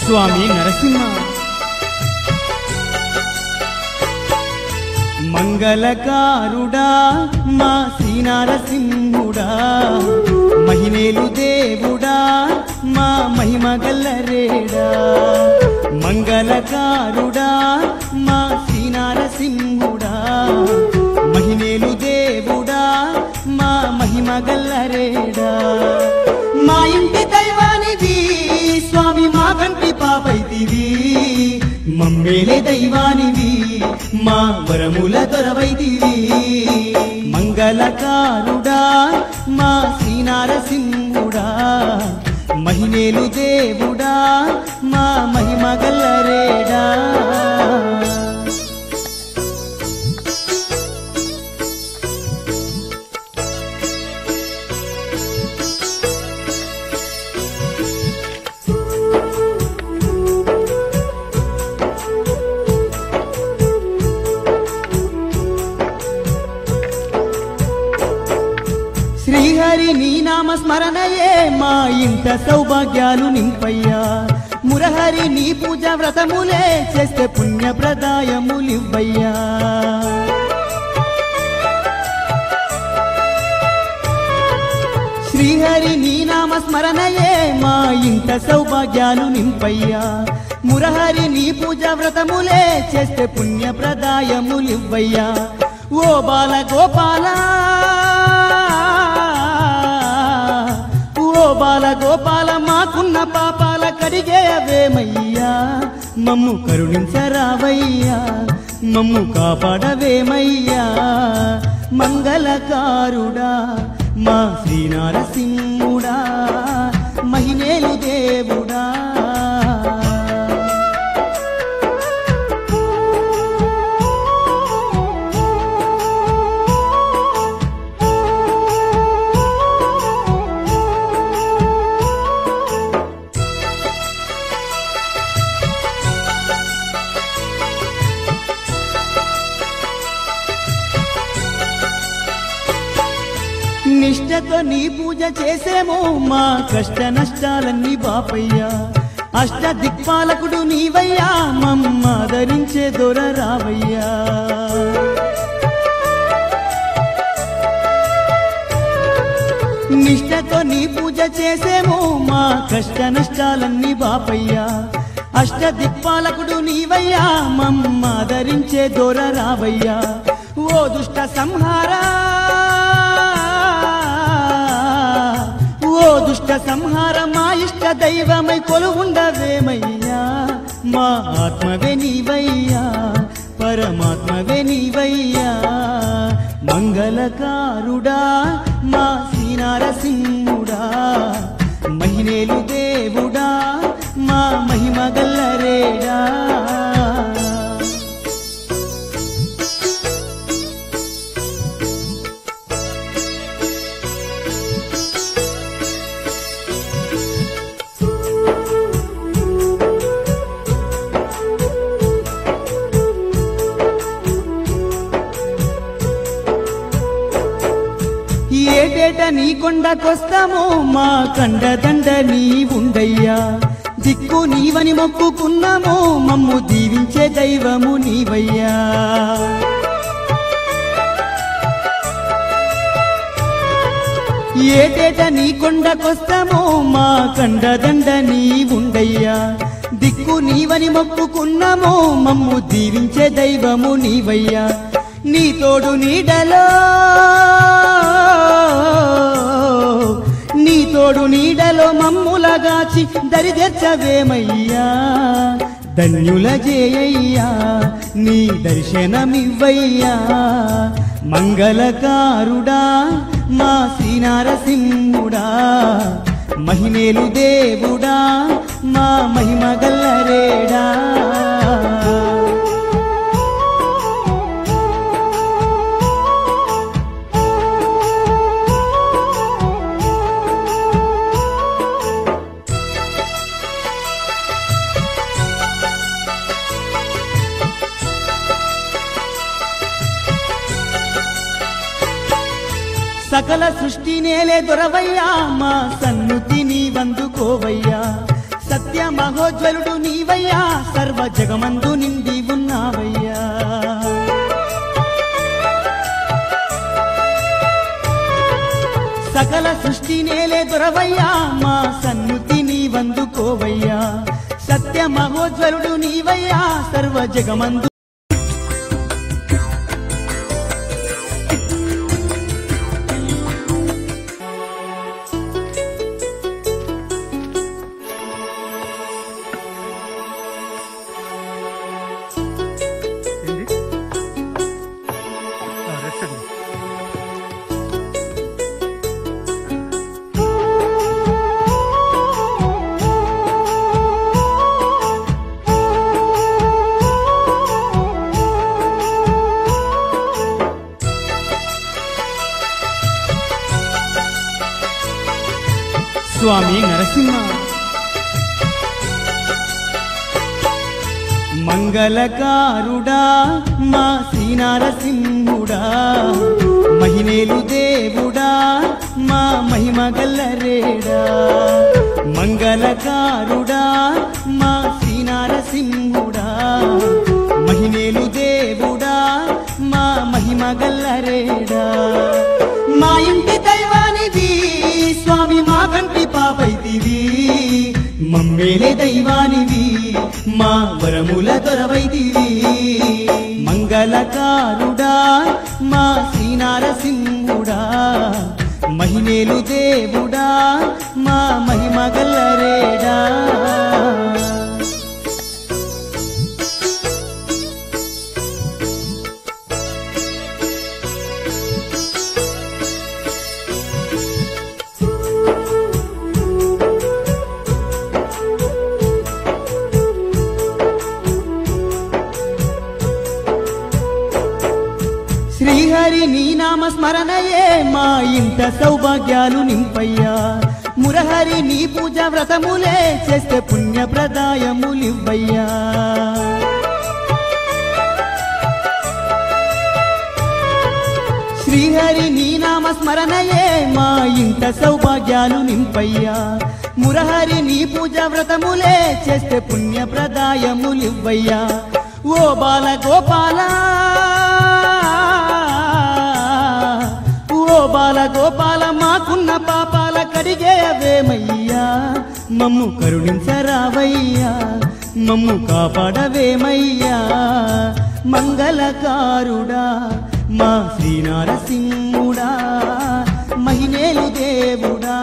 స్వామి నరసింహ మంగళకారుడా మా శ్రీ నరసింహుడా మహిమేలు దేవుడా మా మహిమ గల్లరేడా మంగళకారుడా మా శ్రీ నరసింహుడా మహిమేలు దేవుడా మా మహిమ గల్లరేడా మా ఇంటి దైవానిది స్వామి మా కంటి పాపైతివి మమ్మేలే దైవానివి మా వరముల దొరవైతివి మంగళకారుడా మా శ్రీనారసింహుడా మహిమేలు దేవుడా మా మహిమ గల్లరేడా శ్రీహరి నీ నామ స్మరణయే మా ఇంట సౌభాగ్యాలు నింపయ్యా మురహరి నీ పూజ వ్రతములే చేస్తే పుణ్య ప్రదాయములివ్వయ్యా శ్రీహరి నీ నామ స్మరణయే మా ఇంట సౌభాగ్యాలు నింపయ్యా మురహరి నీ పూజ వ్రతములే చేస్తే పుణ్య ప్రదాయములివ్వయ్యా ఓ బాల గోపాల ఓ బాల గోపాల మాకున్న పాపాల కడిగేయవేమయ్యా మమ్ము కరుణించరావయ్యా మమ్ము కాపాడవేమయ్యా మంగళకారుడా మా శ్రీనారసింహుడా మహిమేలు దేవుడా నిష్టతో నీ పూజ చేసేమో మా కష్ట నష్టాలన్నీ బాపయ్యా అష్ట దిక్పాలకుడు నీవయ్యా మమ్మ ధరించే దొర రావయ్యా నిష్టతో నీ పూజ చేసేమో మా కష్ట నష్టాలన్నీ బాపయ్యా అష్ట దిక్పాలకుడు నీవయ్యా మమ్మ ధరించే దొర రావయ్యా ఓ దుష్ట సంహారా ఓ దుష్ట సంహార మా ఇష్ట దైవమై కొలువుండవేమయ్యా మా ఆత్మవే నీవయ్యా పరమాత్మవే నీవయ్యా మంగళకారుడా మా శ్రీనారసింహుడా మహిమేలు దేవుడా మా మహిమ గల్లరేడా ఏటేట నీ కొండకొస్తామో మా కండదండ నీ ఉండయ్యా దిక్కు నీవని మొక్కుకున్నామో మమ్ము దీవించే దైవము నీవయ్యా ఏటేట నీ కొండకొస్తామో మా కండదండ నీ ఉండయ్యా దిక్కు నీవని మొక్కుకున్నామో మమ్ము దీవించే దైవము నీవయ్యా నీ తోడు నీడలో నీ తోడు నీడలో మమ్ములగాచి దరిదెచ్చవేమయ్యా ధన్యుల జేయ్యా నీ దర్శనమివ్వయ్యా మంగళకారుడా మా శ్రీనారసింహుడా మహిమేలు దేవుడా మా మహిమ గల్లరేడా సకల సృష్టి నేలే దొరవయ్యా మా సన్నుతి నీ వందుకోవయ్యా సత్య మహోజ్వలుడు నీవయ్యా సర్వ జగమందు నిండి ఉన్నావయ్యా సకల సృష్టి నేలే దొరవయ్యా మా సన్నుతి నీవందుకోవయ్యా సత్య మహోజ్వలుడు నీవయ్యా సర్వ జగమందు ఏంటి ఆ, రెస్ట్ అది. స్వామి నరసింహ మంగళకారుడా మా శ్రీనారసింహుడా మహిమేలు దేవుడా మా మహిమ గల్లరేడా మంగళకారుడా మా శ్రీనారసింహుడా మహిమేలు దేవుడా మా మహిమ గల్లరేడా మా ఇంటి దైవానిది స్వామి మా కంటి పాపైతివి మమ్మేలే దైవానివి మా వరముల దొరవైతివి మంగళకారుడా మా శ్రీనారసింహుడా మహిమేలు దేవుడా మా మహిమ గల్లరేడా శ్రీహరి నీ నామ స్మరణయే మా ఇంట సౌభాగ్యాలు నింపయ్యా మురహరి నీ పూజ వ్రతములే చేస్తే పుణ్యప్రదాయములివ్వయ్యా శ్రీహరి నీ నామ స్మరణయే మా ఇంట సౌభాగ్యాలు నింపయ్యా మురహరి నీ పూజ వ్రతములే చేస్తే పుణ్యప్రదాయములివ్వయ్యా ఓ బాల గోపాల ఓ బాల గోపాల మాకున్న పాపాల కడిగేయవేమయ్యా మమ్ము కరుణించరావయ్యా మమ్ము కాపాడవేమయ్యా మంగళకారుడా మా శ్రీనారసింహుడా మహిళలు దేవుడా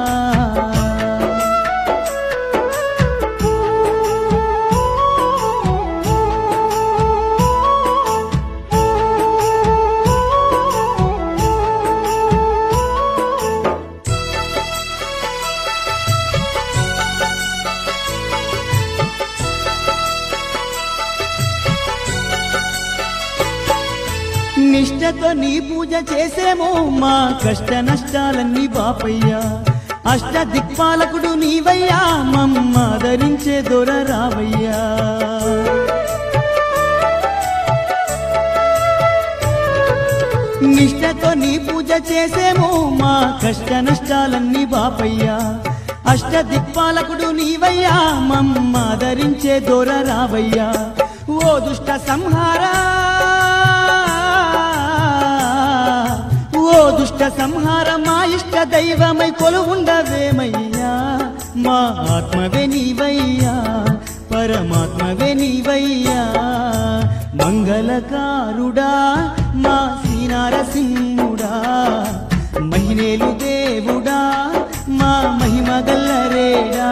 నిష్టతో నీ పూజ చేసేమో మా కష్ట నష్టాలన్నీ బాపయ్యా అష్ట దిక్పాలకుడు నీవయ్యా మమ్మ ఆదరించే దొర రావయ్యా నిష్టతో నీ పూజ చేసేమో మా కష్ట నష్టాలన్నీ బాపయ్యా అష్ట దిక్పాలకుడు నీవయ్యా మమ్మ ఆదరించే దొర రావయ్యా ఓ దుష్ట సంహారా ఓ దుష్ట సంహార మా ఇష్ట దైవమై కొలువుండవేమయ్యా మా ఆత్మవే నీవయ్యా పరమాత్మవే నీవయ్యా మంగళకారుడా మా శ్రీనారసింహుడా మహిళలు దేవుడా మా మహిమ గల్లరేడా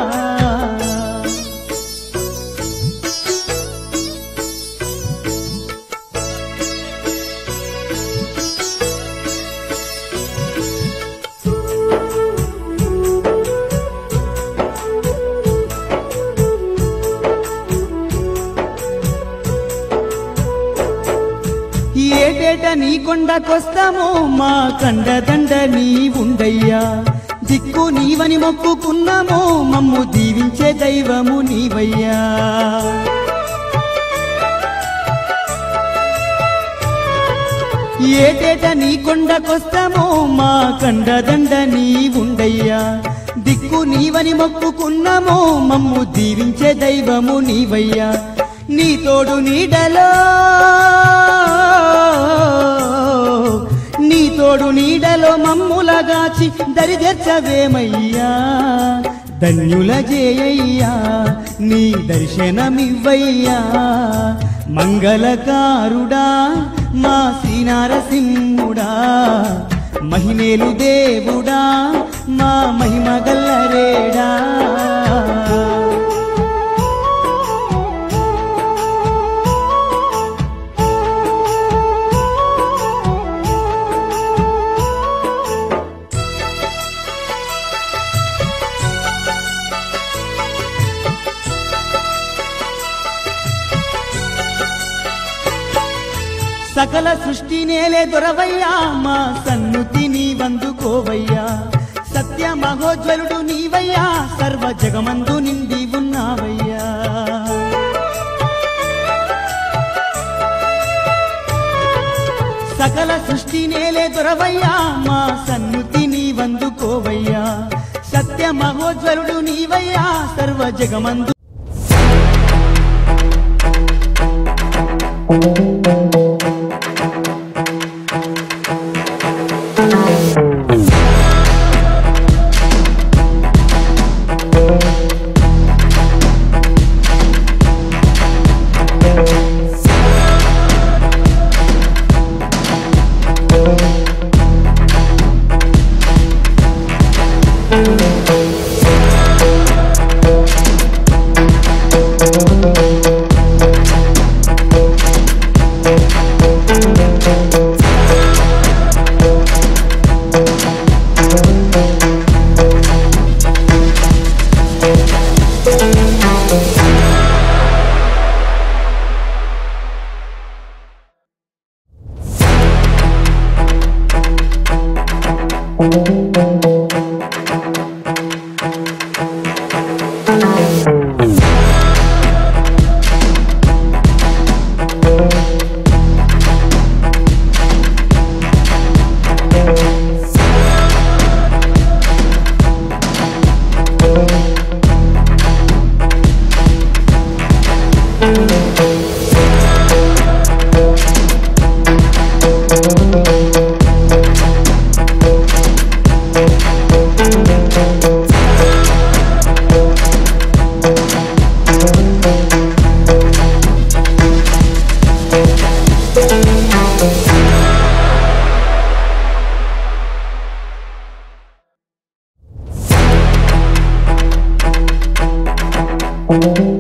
ఏటేట నీ కొండకొస్తామో మా కండదండ నీ ఉండయ్యా దిక్కు నీవని మొక్కుకున్నామో మమ్ము దీవించే దైవము నీవయ్యా ఏటేట నీ కొండకొస్తామో మా కండదండ నీ ఉండయ్యా దిక్కు నీవని మొక్కుకున్నాము మమ్ము దీవించే దైవము నీవయ్యా నీ తోడు నీడలో నీ తోడు నీడలో మమ్ములగాచి దరిదెర్చవేమయ్యా ధన్యుల జేయ్యా నీ దర్శనమివ్వయ్యా మంగళకారుడా మా శ్రీనారసింహుడా మహిమేలు దేవుడా మా మహిమ గల్లరేడా సకల సృష్టి నేలే దొరవయ్యా మా సన్నుతి నీ వందుకోవయ్యా సత్య మహోజ్వలుడు నీవయ్యా సర్వ జగమందు నిండి ఉన్నావయ్యా సకల సృష్టి నేలే దొరవయ్యా మా సన్నుతి నీ వందుకోవయ్యా సత్య మహోజ్వలుడు నీవయ్యా సర్వ జగమందు thank you